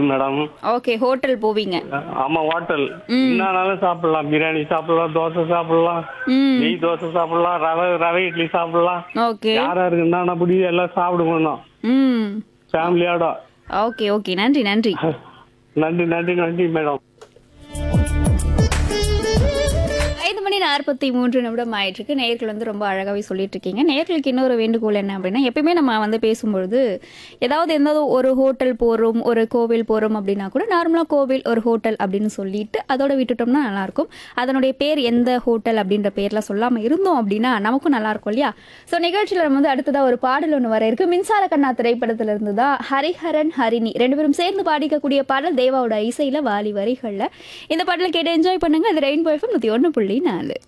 madam okay hotel போவீங்க ஆமா hotel என்னனாலும் சாப்பிடலாம் பிரியாணி சாப்பிடலாம் தோசை சாப்பிடலாம் ம் நெய் தோசை சாப்பிடலாம் ரவை ரவை இட்லி சாப்பிடலாம் ஓகே யாரா இருக்கு என்னென்ன பிடிக்கும் எல்லாம் சாப்பிடுவோம் ம் ஃபேமிலியோட ஓகே ஓகே நன்றி நன்றி நன்றி நன்றி நன்றி மேடம் ஐந்து மணி நாற்பத்தி மூன்று நிமிடம் ஆயிட்டிருக்கு நேர்கள் வந்து ரொம்ப அழகாகவே சொல்லிட்டு இருக்கீங்க நேர்களுக்கு இன்னொரு வேண்டுகோள் என்ன அப்படின்னா எப்பயுமே நம்ம வந்து பேசும்பொழுது ஏதாவது எந்த ஒரு ஹோட்டல் போகிறோம் ஒரு கோவில் போகிறோம் அப்படின்னா கூட நார்மலாக கோவில் ஒரு ஹோட்டல் அப்படின்னு சொல்லிட்டு அதோட விட்டுட்டோம்னா நல்லாயிருக்கும் அதனுடைய பேர் எந்த ஹோட்டல் அப்படின்ற பேர்லாம் சொல்லாமல் இருந்தோம் அப்படின்னா நமக்கும் நல்லா இருக்கும் இல்லையா ஸோ நிகழ்ச்சியில் நம்ம வந்து அடுத்ததாக ஒரு பாடல் ஒன்று வர இருக்கு மின்சார கண்ணா திரைப்படத்துல இருந்து தான் ஹரிஹரன் ஹரிணி ரெண்டு பேரும் சேர்ந்து பாடிக்கக்கூடிய பாடல் தேவாவோட இசையில் வாலி வரிகளில் இந்த பாடலை கேட்டு என்ஜாய் பண்ணுங்க அது ரெயின்போ எஃப்எம் நூற்றி ஒன்று புள்ளி நாலு